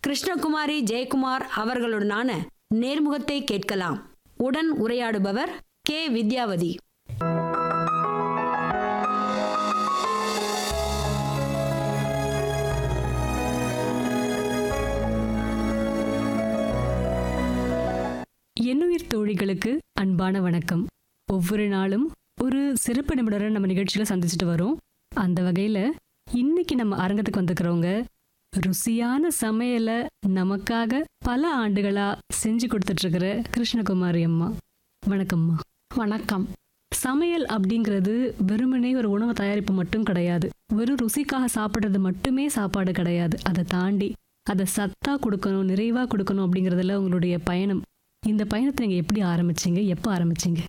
கிருஷ்ணகுமாரி ஜெயக்குமார் அவர்களுடனான நேர்முகத்தை கேட்கலாம் உடன் உரையாடுபவர் கே வித்யாவதி என்னுயிர் தோழிகளுக்கு அன்பான வணக்கம் ஒவ்வொரு நாளும் ஒரு சிறப்பு நிபுணரை நம்ம நிகழ்ச்சியில சந்திச்சுட்டு வரோம் அந்த வகையில இன்னைக்கு நம்ம அரங்கத்துக்கு வந்திருக்கிறவங்க ருசியான சமையலை நமக்காக பல ஆண்டுகளா செஞ்சு கொடுத்துட்டு இருக்கிற கிருஷ்ணகுமாரி அம்மா வணக்கம்மா வணக்கம் சமையல் அப்படிங்கிறது வெறுமனே ஒரு உணவு தயாரிப்பு மட்டும் கிடையாது வெறும் ருசிக்காக சாப்பிட்றது மட்டுமே சாப்பாடு கிடையாது அதை தாண்டி அதை சத்தா கொடுக்கணும் நிறைவா கொடுக்கணும் அப்படிங்கிறதுல உங்களுடைய பயணம் இந்த பயணத்தை நீங்க எப்படி ஆரம்பிச்சீங்க எப்போ ஆரம்பிச்சீங்க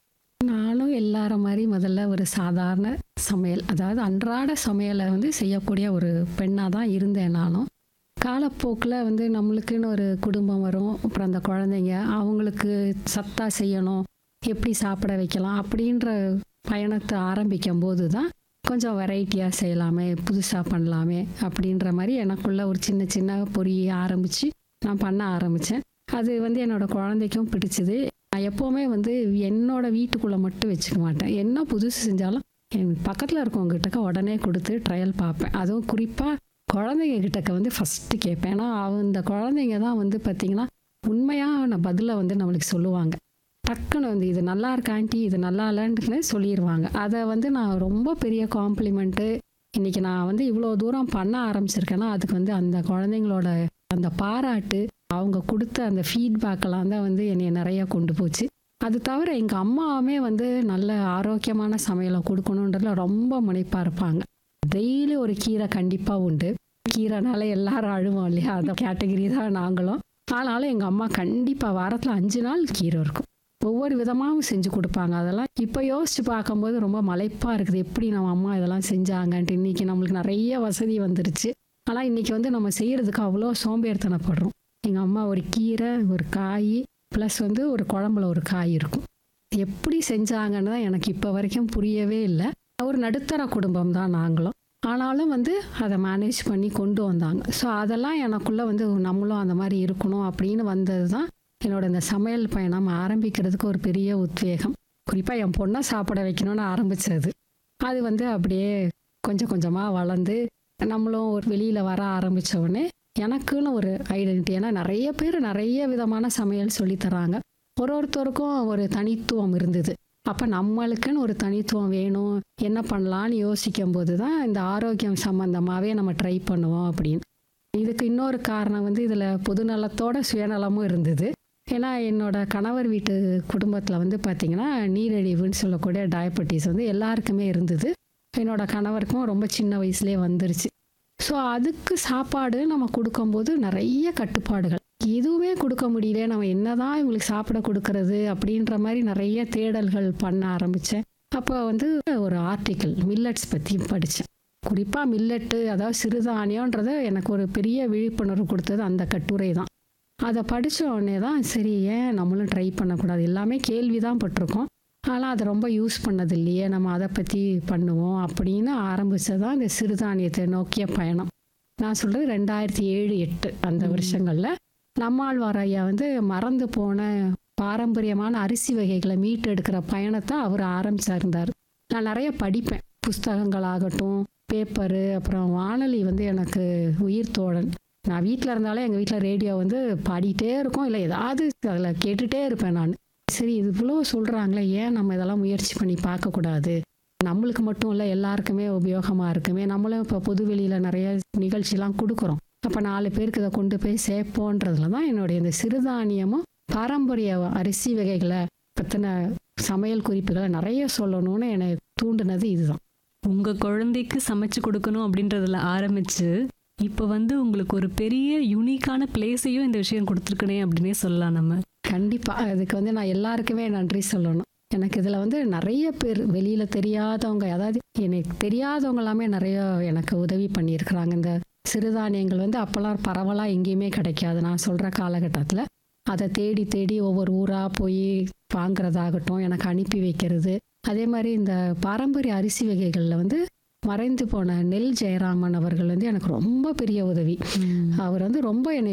நானும் எல்லார மாதிரி முதல்ல ஒரு சாதாரண சமையல் அதாவது அன்றாட சமையலை வந்து செய்யக்கூடிய ஒரு பெண்ணாக தான் இருந்தேன் நானும் காலப்போக்கில் வந்து நம்மளுக்குன்னு ஒரு குடும்பம் வரும் அப்புறம் அந்த குழந்தைங்க அவங்களுக்கு சத்தா செய்யணும் எப்படி சாப்பிட வைக்கலாம் அப்படின்ற பயணத்தை ஆரம்பிக்கும் போது தான் கொஞ்சம் வெரைட்டியாக செய்யலாமே புதுசாக பண்ணலாமே அப்படின்ற மாதிரி எனக்குள்ள ஒரு சின்ன சின்ன பொரிய ஆரம்பித்து நான் பண்ண ஆரம்பித்தேன் அது வந்து என்னோட குழந்தைக்கும் பிடிச்சது நான் எப்போவுமே வந்து என்னோட வீட்டுக்குள்ளே மட்டும் வச்சுக்க மாட்டேன் என்ன புதுசு செஞ்சாலும் என் பக்கத்தில் இருக்கவங்ககிட்டக்க உடனே கொடுத்து ட்ரையல் பார்ப்பேன் அதுவும் குறிப்பாக குழந்தைங்க கிட்டக்க வந்து ஃபஸ்ட்டு கேட்பேன் ஏன்னா அவ- இந்த குழந்தைங்க தான் வந்து பார்த்திங்கன்னா உண்மையான பதிலை வந்து நம்மளுக்கு சொல்லுவாங்க டக்குன்னு வந்து இது நல்லா இருக்கா ஆண்டி இது நல்லா இல்லைன்னு சொல்லிடுவாங்க அதை வந்து நான் ரொம்ப பெரிய காம்ப்ளிமெண்ட்டு இன்னைக்கு நான் வந்து இவ்வளோ தூரம் பண்ண ஆரம்பிச்சிருக்கேன்னா அதுக்கு வந்து அந்த குழந்தைங்களோட அந்த பாராட்டு அவங்க கொடுத்த அந்த ஃபீட்பேக்கெல்லாம் தான் வந்து என்னை நிறைய கொண்டு போச்சு அது தவிர எங்கள் அம்மாவுமே வந்து நல்ல ஆரோக்கியமான சமையலை கொடுக்கணுன்றதுல ரொம்ப முனைப்பாக இருப்பாங்க டெய்லி ஒரு கீரை கண்டிப்பாக உண்டு கீரைனால எல்லாரும் அழுவோம் இல்லையா அந்த கேட்டகரி தான் நாங்களும் ஆனாலும் எங்கள் அம்மா கண்டிப்பாக வாரத்தில் அஞ்சு நாள் கீரை இருக்கும் ஒவ்வொரு விதமாகவும் செஞ்சு கொடுப்பாங்க அதெல்லாம் இப்போ யோசிச்சு பார்க்கும்போது ரொம்ப மலைப்பாக இருக்குது எப்படி நம்ம அம்மா இதெல்லாம் செஞ்சாங்கன்ட்டு இன்னைக்கு நம்மளுக்கு நிறைய வசதி வந்துருச்சு ஆனால் இன்னைக்கு வந்து நம்ம செய்யறதுக்கு அவ்வளோ சோம்பேறித்தனப்படுறோம் எங்கள் அம்மா ஒரு கீரை ஒரு காய் ப்ளஸ் வந்து ஒரு குழம்புல ஒரு காய் இருக்கும் எப்படி செஞ்சாங்கன்னு தான் எனக்கு இப்போ வரைக்கும் புரியவே இல்லை ஒரு நடுத்தர குடும்பம் தான் நாங்களும் ஆனாலும் வந்து அதை மேனேஜ் பண்ணி கொண்டு வந்தாங்க ஸோ அதெல்லாம் எனக்குள்ளே வந்து நம்மளும் அந்த மாதிரி இருக்கணும் அப்படின்னு வந்தது தான் என்னோட இந்த சமையல் பயணம் ஆரம்பிக்கிறதுக்கு ஒரு பெரிய உத்வேகம் குறிப்பாக என் பொண்ணை சாப்பிட வைக்கணும்னு ஆரம்பிச்சது அது வந்து அப்படியே கொஞ்சம் கொஞ்சமாக வளர்ந்து நம்மளும் ஒரு வெளியில் வர ஆரம்பிச்ச உடனே எனக்குன்னு ஒரு ஐடென்டிட்டி ஏன்னா நிறைய பேர் நிறைய விதமான சமையல் சொல்லி தராங்க ஒரு ஒருத்தருக்கும் ஒரு தனித்துவம் இருந்தது அப்போ நம்மளுக்குன்னு ஒரு தனித்துவம் வேணும் என்ன பண்ணலான்னு யோசிக்கும் போது தான் இந்த ஆரோக்கியம் சம்மந்தமாகவே நம்ம ட்ரை பண்ணுவோம் அப்படின்னு இதுக்கு இன்னொரு காரணம் வந்து இதில் பொதுநலத்தோட சுயநலமும் இருந்தது ஏன்னா என்னோட கணவர் வீட்டு குடும்பத்தில் வந்து பார்த்திங்கன்னா நீரிழிவுன்னு சொல்லக்கூடிய டயபெட்டிஸ் வந்து எல்லாருக்குமே இருந்தது என்னோட கணவருக்கும் ரொம்ப சின்ன வயசுலேயே வந்துருச்சு ஸோ அதுக்கு சாப்பாடு நம்ம கொடுக்கும்போது நிறைய கட்டுப்பாடுகள் எதுவுமே கொடுக்க முடியல நம்ம என்னதான் இவங்களுக்கு சாப்பிட கொடுக்கறது அப்படின்ற மாதிரி நிறைய தேடல்கள் பண்ண ஆரம்பித்தேன் அப்போ வந்து ஒரு ஆர்டிக்கிள் மில்லட்ஸ் பற்றி படித்தேன் குறிப்பாக மில்லட்டு அதாவது சிறுதானியன்றத எனக்கு ஒரு பெரிய விழிப்புணர்வு கொடுத்தது அந்த கட்டுரை தான் அதை படித்த உடனே தான் சரி ஏன் நம்மளும் ட்ரை பண்ணக்கூடாது எல்லாமே கேள்வி தான் பட்டிருக்கோம் ஆனால் அதை ரொம்ப யூஸ் பண்ணது இல்லையே நம்ம அதை பற்றி பண்ணுவோம் அப்படின்னு ஆரம்பிச்சது தான் இந்த சிறுதானியத்தை நோக்கிய பயணம் நான் சொல்கிறது ரெண்டாயிரத்தி ஏழு எட்டு அந்த வருஷங்களில் நம்மாழ்வார் ஐயா வந்து மறந்து போன பாரம்பரியமான அரிசி வகைகளை மீட்டெடுக்கிற பயணத்தை அவர் ஆரம்பிச்சிருந்தார் நான் நிறைய படிப்பேன் புஸ்தகங்களாகட்டும் பேப்பரு அப்புறம் வானொலி வந்து எனக்கு உயிர் தோழன் நான் வீட்டில் இருந்தாலே எங்கள் வீட்டில் ரேடியோ வந்து பாடிட்டே இருக்கும் இல்லை ஏதாவது அதில் கேட்டுகிட்டே இருப்பேன் நான் சரி இது இவ்வளோ சொல்கிறாங்களே ஏன் நம்ம இதெல்லாம் முயற்சி பண்ணி பார்க்கக்கூடாது நம்மளுக்கு மட்டும் இல்லை எல்லாருக்குமே உபயோகமாக இருக்குமே நம்மளும் இப்போ பொதுவெளியில் நிறைய நிகழ்ச்சிலாம் கொடுக்குறோம் அப்போ நாலு பேருக்கு இதை கொண்டு போய் சேர்ப்போன்றதுல தான் என்னுடைய இந்த சிறுதானியமும் பாரம்பரிய அரிசி வகைகளை பற்றின சமையல் குறிப்புகளை நிறைய சொல்லணும்னு என்னை தூண்டுனது இதுதான் உங்க குழந்தைக்கு சமைச்சு கொடுக்கணும் அப்படின்றதுல ஆரம்பிச்சு இப்போ வந்து உங்களுக்கு ஒரு பெரிய யூனிக்கான பிளேஸையும் இந்த விஷயம் கொடுத்துருக்கனே அப்படின்னே சொல்லலாம் நம்ம கண்டிப்பாக அதுக்கு வந்து நான் எல்லாருக்குமே நன்றி சொல்லணும் எனக்கு இதில் வந்து நிறைய பேர் வெளியில் தெரியாதவங்க அதாவது எனக்கு தெரியாதவங்க எல்லாமே நிறைய எனக்கு உதவி பண்ணியிருக்கிறாங்க இந்த சிறுதானியங்கள் வந்து அப்போல்லாம் பரவலாக எங்கேயுமே கிடைக்காது நான் சொல்கிற காலகட்டத்தில் அதை தேடி தேடி ஒவ்வொரு ஊராக போய் வாங்குறதாகட்டும் எனக்கு அனுப்பி வைக்கிறது அதே மாதிரி இந்த பாரம்பரிய அரிசி வகைகளில் வந்து மறைந்து போன நெல் ஜெயராமன் அவர்கள் வந்து எனக்கு ரொம்ப பெரிய உதவி அவர் வந்து ரொம்ப என்னை